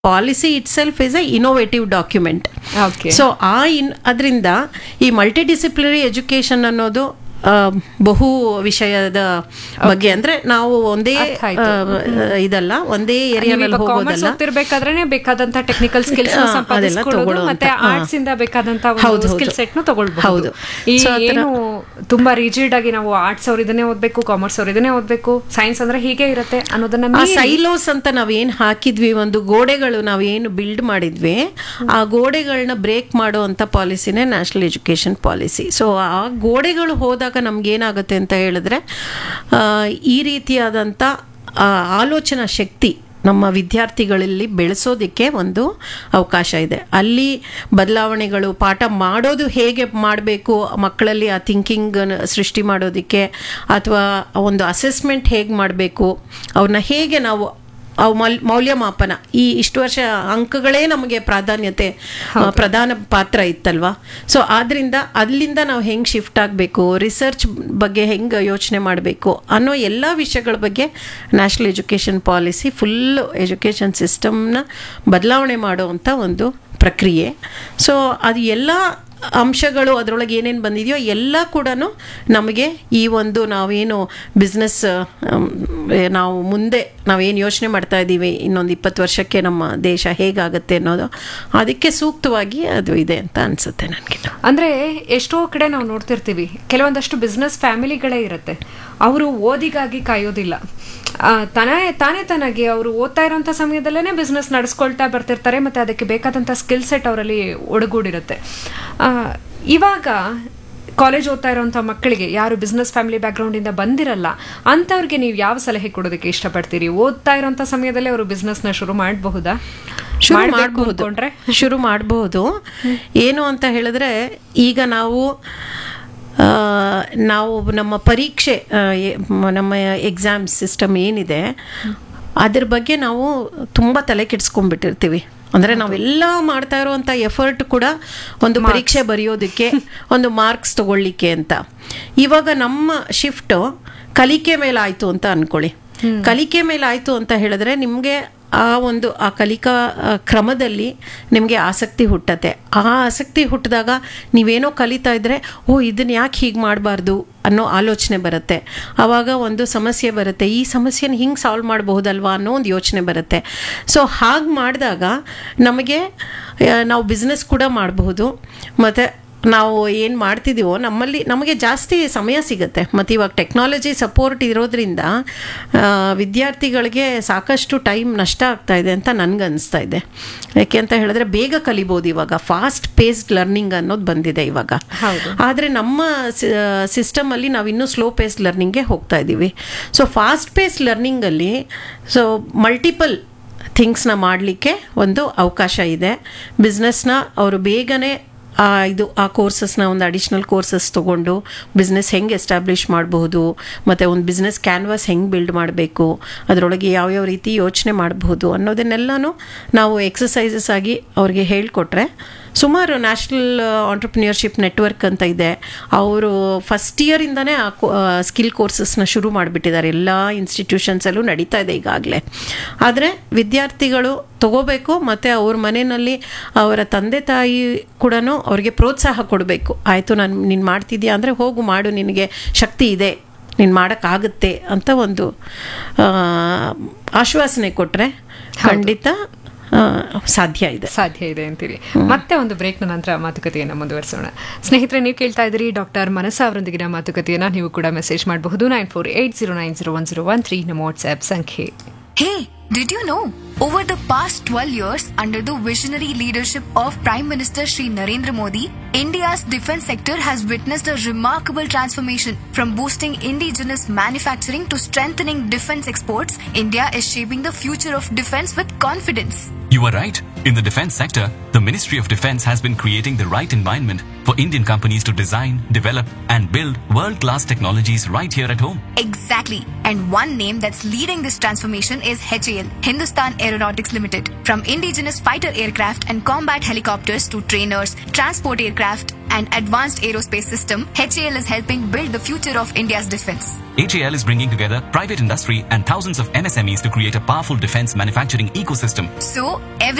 Policy itself is a innovative document Okay. So ಆ in ಅದರಿಂದ ಈ multi disciplinary education ಅನ್ನೋದು ಆ, ಬಹು ವಿಷಯದ ಬಗ್ಗೆ ಅಂದ್ರೆ ನಾವು ಒಂದೇ ಅರ್ಥ ಆಯ್ತು. ಆ, ಇದಲ್ಲ ಒಂದೇ ಏರಿಯಾನಲ್ಲಿ ಕಾಮರ್ಸ್ ಹೋಗೋದಲ್ಲ ಓದ್ತಿರ್ಬೇಕಾದ್ರೆ ಬೇಕಾದಂತ ಟೆಕ್ನಿಕಲ್ ಸ್ಕಿಲ್ಸ್ ಹಾ, ಸಂಪಾದಿಸ್ಕೊಳ್ಳೋದು ಅದೆಲ್ಲ ಮತ್ತೆ ತಗೊಳ್ಳೋಂತ, ಹಾ. ಆರ್ಟ್ಸ್ ಇಂದ ಬೇಕಾದಂತ ಹೌದು, ಒಂದು ಹೌದು. ಸ್ಕಿಲ್ ಸೆಟ್ ನು ತಗೊಳ್ಬಹುದು ಹೌದು. ಈ So, ಆ ಥರ- ಏನು ತುಂಬಾ ರಿಜಿಡ್ ಆಗಿ ನಾವು ಆರ್ಟ್ಸ್ ಅವ್ರು ಇದನ್ನೇ ಓದ್ಬೇಕು ಕಾಮರ್ಸ್ ಅವ್ರು ಇದನ್ನೇ ಓದ್ಬೇಕು ಸೈನ್ಸ್ ಅಂದ್ರೆ ಹೀಗೆ ಇರುತ್ತೆ ಅನ್ನೋದನ್ನ ಆ ಮೀರಿ- ಸೈಲೋಸ್ ಅಂತ ನಾವೇನ್ ಹಾಕಿದ್ವಿ ಒಂದು ಗೋಡೆಗಳು ನಾವೇನು ಬಿಲ್ಡ್ ಮಾಡಿದ್ವಿ ಆ ಗೋಡೆಗಳನ್ನ ಬ್ರೇಕ್ ಮಾಡೋ ಅಂತ ಪಾಲಿಸಿನೇ ನ್ಯಾಷನಲ್ ಎಜುಕೇಶನ್ ಪಾಲಿಸಿ ಸೊ ಆ ಗೋಡೆಗಳು ಹೋದಾಗ ನಮ್ಗೆ ಏನಾಗುತ್ತೆ ಅಂತ ಹೇಳಿದ್ರೆ ಆ, ಈ ರೀತಿಯಾದಂಥ ಆ, ಆಲೋಚನಾ ಶಕ್ತಿ ನಮ್ಮ ವಿದ್ಯಾರ್ಥಿಗಳಲ್ಲಿ ಬೆಳೆಸೋದಕ್ಕೆ ಒಂದು ಅವಕಾಶ ಇದೆ ಅಲ್ಲಿ ಬದಲಾವಣೆಗಳು ಪಾಠ ಮಾಡೋದು ಹೇಗೆ ಮಾಡಬೇಕು ಮಕ್ಕಳಲ್ಲಿ ಆ ಥಿಂಕಿಂಗ್ ಸೃಷ್ಟಿ ಮಾಡೋದಕ್ಕೆ ಅಥವಾ ಒಂದು ಅಸೆಸ್ಮೆಂಟ್ ಹೇಗೆ ಮಾಡಬೇಕು ಅವ್ರನ್ನ ಹೇಗೆ ನಾವು ಅವು ಮಲ್ ಮೌಲ್ಯಮಾಪನ ಈ ಇಷ್ಟು ವರ್ಷ ಅಂಕಗಳೇ ನಮಗೆ ಪ್ರಾಧಾನ್ಯತೆ ಆ, ಪ್ರಧಾನ ಪಾತ್ರ ಇತ್ತಲ್ವಾ ಸೊ ಆದ್ರಿಂದ ಅಲ್ಲಿಂದ ನಾವು ಹೆಂಗೆ ಶಿಫ್ಟ್ ಆಗಬೇಕು ರಿಸರ್ಚ್ ಬಗ್ಗೆ ಹೆಂಗೆ ಯೋಚನೆ ಮಾಡಬೇಕು ಅನ್ನೋ ಎಲ್ಲ ವಿಷಯಗಳ ಬಗ್ಗೆ national education policy full education ಸಿಸ್ಟಮ್ನ ಬದಲಾವಣೆ ಮಾಡುವಂಥ ಒಂದು ಪ್ರಕ್ರಿಯೆ ಸೊ ಅದು ಎಲ್ಲ ಅಂಶಗಳು ಅದರೊಳಗೆ ಏನೇನು ಬಂದಿದೆಯೋ ಎಲ್ಲ ಕೂಡ ನಮಗೆ ಈ ಒಂದು ನಾವೇನು ಬಿಸ್ನೆಸ್ ನಾವು ಮುಂದೆ ನಾವೇನು ಯೋಚನೆ ಮಾಡ್ತಾ ಇದ್ದೀವಿ ಇನ್ನೊಂದು ಇಪ್ಪತ್ತು ವರ್ಷಕ್ಕೆ ನಮ್ಮ ದೇಶ ಹೇಗಾಗುತ್ತೆ ಅನ್ನೋದು ಅದಕ್ಕೆ ಸೂಕ್ತವಾಗಿ ಅದು ಇದೆ ಅಂತ ಅನಿಸುತ್ತೆ ನನಗೆ ಅಂದ್ರೆ ಎಷ್ಟೋ ಕಡೆ ನಾವು ನೋಡ್ತಿರ್ತೀವಿ ಕೆಲವೊಂದಷ್ಟು ಬಿಸ್ನೆಸ್ ಫ್ಯಾಮಿಲಿಗಳೇ ಇರುತ್ತೆ ಅವರು ಓದಿಗಾಗಿ ಕಾಯೋದಿಲ್ಲ ಆ, ತಾನೇ ತಾನೇ ತಾನಾಗಿ ಅವರು ಓದ್ತಾ ಇರೋಂಥ ಸಮಯದಲ್ಲೇ ಬಿಸ್ನೆಸ್ ನಡೆಸ್ಕೊಳ್ತಾ ಬರ್ತಿರ್ತಾರೆ ಮತ್ತೆ ಅದಕ್ಕೆ ಬೇಕಾದಂಥ ಸ್ಕಿಲ್ ಸೆಟ್ ಅವರಲ್ಲಿ ಒಡಗೂಡಿರುತ್ತೆ ಆ, ಇವಾಗ ಕಾಲೇಜ್ ಓದ್ತಾ ಇರೋಂಥ ಮಕ್ಕಳಿಗೆ ಯಾರು ಬಿಸ್ನೆಸ್ ಫ್ಯಾಮಿಲಿ ಬ್ಯಾಕ್ಗ್ರೌಂಡ್ ಇಂದ ಬಂದಿರಲ್ಲ ಅಂಥವ್ರಿಗೆ ನೀವು ಯಾವ ಸಲಹೆ ಕೊಡೋದಕ್ಕೆ ಇಷ್ಟಪಡ್ತೀರಿ ಓದ್ತಾ ಇರೋಂಥ ಸಮಯದಲ್ಲೇ ಅವರು ಬಿಸ್ನೆಸ್ನ ಶುರು ಮಾಡಬಹುದಾ ಶುರು ಮಾಡ್ಬೇಕು ಮಾಡಬಹುದು ಅನ್ಕೊಂಡ್ರೆ ಶುರು ಮಾಡಬಹುದು ಏನು ಅಂತ ಹೇಳಿದ್ರೆ ಈಗ ನಾವು ಆ, ನಾವು ನಮ್ಮ ಪರೀಕ್ಷೆ ಆ, ಎ- ಮ- ನಮ್ಮ ಎಕ್ಸಾಮ್ ಸಿಸ್ಟಮ್ ಏನಿದೆ ಅದ್ರ ಬಗ್ಗೆ ನಾವು ತುಂಬ ತಲೆ ಕೆಡಿಸ್ಕೊಂಡ್ಬಿಟ್ಟಿರ್ತೀವಿ ಅಂದರೆ ನಾವೆಲ್ಲ ಮಾಡ್ತಾ ಇರೋವಂಥ ಎಫರ್ಟ್ ಕೂಡ ಒಂದು ಪರೀಕ್ಷೆ ಬರೆಯೋದಕ್ಕೆ ಒಂದು ಮಾರ್ಕ್ಸ್ ತಗೊಳ್ಳಿಕ್ಕೆ ಅಂತ ಇವಾಗ ನಮ್ಮ ಶಿಫ್ಟು ಕಲಿಕೆ ಮೇಲೆ ಆಯಿತು ಅಂತ ಅನ್ಕೊಳ್ಳಿ ಕಲಿಕೆ ಮೇಲೆ ಆಯಿತು ಅಂತ ಹೇಳಿದ್ರೆ ನಿಮಗೆ ಆ ಒಂದು ಆ ಕಲಿಕಾ ಆ, ಕ್ರಮದಲ್ಲಿ ನಿಮಗೆ ಆಸಕ್ತಿ ಹುಟ್ಟತ್ತೆ ಆ ಆಸಕ್ತಿ ಹುಟ್ಟಿದಾಗ ನೀವೇನೋ ಕಲಿತಾ ಇದ್ರೆ ಓ ಇದನ್ನ ಯಾಕೆ ಹೀಗೆ ಮಾಡಬಾರ್ದು ಅನ್ನೋ ಆಲೋಚನೆ ಬರುತ್ತೆ ಆವಾಗ ಒಂದು ಸಮಸ್ಯೆ ಬರುತ್ತೆ ಈ ಸಮಸ್ಯೆನ ಹಿಂಗೆ ಸಾಲ್ವ್ ಮಾಡಬಹುದಲ್ವಾ ಅನ್ನೋ ಒಂದು ಯೋಚನೆ ಬರುತ್ತೆ ಸೊ ಹಾಗೆ ಮಾಡಿದಾಗ ನಮಗೆ ಆ, ನಾವು ಬಿಸ್ನೆಸ್ ಕೂಡ ಮಾಡಬಹುದು ಮತ್ತು ನಾವು ಏನು ಮಾಡ್ತಿದ್ದೀವೋ ನಮ್ಮಲ್ಲಿ ನಮಗೆ ಜಾಸ್ತಿ ಸಮಯ ಸಿಗುತ್ತೆ ಮತ್ತು ಇವಾಗ ಟೆಕ್ನಾಲಜಿ ಸಪೋರ್ಟ್ ಇರೋದ್ರಿಂದ ಆ, ವಿದ್ಯಾರ್ಥಿಗಳಿಗೆ ಸಾಕಷ್ಟು ಟೈಮ್ ನಷ್ಟ ಆಗ್ತಾ ಇದೆ ಅಂತ ನನಗೆ ಅನಿಸ್ತಾ ಇದೆ ಯಾಕೆ ಅಂತ ಹೇಳಿದ್ರೆ ಬೇಗ ಕಲಿಬೋದು ಇವಾಗ ಫಾಸ್ಟ್ ಪೇಸ್ಡ್ ಲರ್ನಿಂಗ್ ಅನ್ನೋದು ಬಂದಿದೆ ಇವಾಗ ಹೌದು. ಆದರೆ ನಮ್ಮ ಸಿಸ್ಟಮಲ್ಲಿ ನಾವು ಇನ್ನೂ ಸ್ಲೋ ಪೇಸ್ ಲರ್ನಿಂಗ್ಗೆ ಹೋಗ್ತಾ ಇದ್ದೀವಿ ಸೊ ಫಾಸ್ಟ್ ಪೇಸ್ ಲರ್ನಿಂಗಲ್ಲಿ ಸೊ ಮಲ್ಟಿಪಲ್ ಥಿಂಗ್ಸ್ನ ಮಾಡಲಿಕ್ಕೆ ಒಂದು ಅವಕಾಶ ಇದೆ ಬಿಸ್ನೆಸ್ನ ಅವರು ಬೇಗನೆ ಆ ಇದು ಆ ಕೋರ್ಸಸ್ನ ಒಂದು ಅಡಿಷ್ನಲ್ ಕೋರ್ಸಸ್ ತೊಗೊಂಡು ಬಿಸ್ನೆಸ್ ಹೆಂಗೆ ಎಸ್ಟಾಬ್ಲಿಷ್ ಮಾಡಬಹುದು ಮತ್ತು ಒಂದು ಬಿಸ್ನೆಸ್ ಕ್ಯಾನ್ವಾಸ್ ಹೆಂಗೆ ಬಿಲ್ಡ್ ಮಾಡಬೇಕು ಅದರೊಳಗೆ ಯಾವ್ಯಾವ ರೀತಿ ಯೋಚನೆ ಮಾಡಬಹುದು ಅನ್ನೋದನ್ನೆಲ್ಲನೂ ನಾವು ಎಕ್ಸಸೈಸಸ್ ಆಗಿ ಅವ್ರಿಗೆ ಹೇಳಿಕೊಟ್ರೆ ಸುಮಾರು ನ್ಯಾಷನಲ್ ಆಂಟ್ರಪ್ರಿನಿಯರ್ಶಿಪ್ ನೆಟ್ವರ್ಕ್ ಅಂತ ಇದೆ ಅವರು ಫಸ್ಟ್ ಇಯರಿಂದನೇ ಆ ಸ್ಕಿಲ್ ಕೋರ್ಸಸ್ನ ಶುರು ಮಾಡಿಬಿಟ್ಟಿದ್ದಾರೆ ಎಲ್ಲ ಇನ್ಸ್ಟಿಟ್ಯೂಷನ್ಸಲ್ಲೂ ನಡೀತಾ ಇದೆ ಈಗಾಗಲೇ ಆದರೆ ವಿದ್ಯಾರ್ಥಿಗಳು ತಗೋಬೇಕು ಮತ್ತು ಅವ್ರ ಮನೆಯಲ್ಲಿ ಅವರ ತಂದೆ ತಾಯಿ ಕೂಡ ಅವ್ರಿಗೆ ಪ್ರೋತ್ಸಾಹ ಕೊಡಬೇಕು ಆಯಿತು ನಾನು ನೀನು ಮಾಡ್ತಿದ್ಯಾ ಅಂದರೆ ಹೋಗು ಮಾಡು ನಿನಗೆ ಶಕ್ತಿ ಇದೆ ನೀನು ಮಾಡೋಕ್ಕಾಗುತ್ತೆ ಅಂತ ಒಂದು ಆ, ಆಶ್ವಾಸನೆ ಕೊಟ್ಟರೆ ಖಂಡಿತ ಆ, ಸಾಧ್ಯ ಇದೆ ಸಾಧ್ಯ ಇದೆ ಅಂತೀರಿ ಮತ್ತೆ ಒಂದು ಬ್ರೇಕ್ನ ನಂತರ ಮಾತುಕತೆಯನ್ನ ಮುಂದುವರಿಸೋಣ ಸ್ನೇಹಿತರೆ ನೀವು ಕೇಳ್ತಾ ಇದ್ದೀರಿ ಡಾಕ್ಟರ್ ಮನಸ ಅವರೊಂದಿಗಿನ ಮಾತುಕತೆಯನ್ನ ನೀವು ಕೂಡ ಮೆಸೇಜ್ ಮಾಡಬಹುದು nine four eight zero nine zero one zero one three ನಮ್ಮ ವಾಟ್ಸ್ಆಪ್ ಸಂಖ್ಯೆ Hey, did you know? Over the past 12 years, under the visionary leadership of Prime Minister Shri Narendra Modi, India's defense sector has witnessed a remarkable transformation. From boosting indigenous manufacturing to strengthening defense exports, India is shaping the future of defense with confidence. You are right. In the defense sector, the Ministry of Defense has been creating the right environment for Indian companies to design, develop, and build world class technologies right here at home. Exactly. And one name that's leading this transformation is HAL, Hindustan Aeronautics Limited. From indigenous fighter aircraft and combat helicopters to trainers, transport aircraft, and advanced aerospace system, HAL is helping build the future of India's defense. HAL is bringing together private industry and thousands of MSMEs to create a powerful defense manufacturing ecosystem. So, every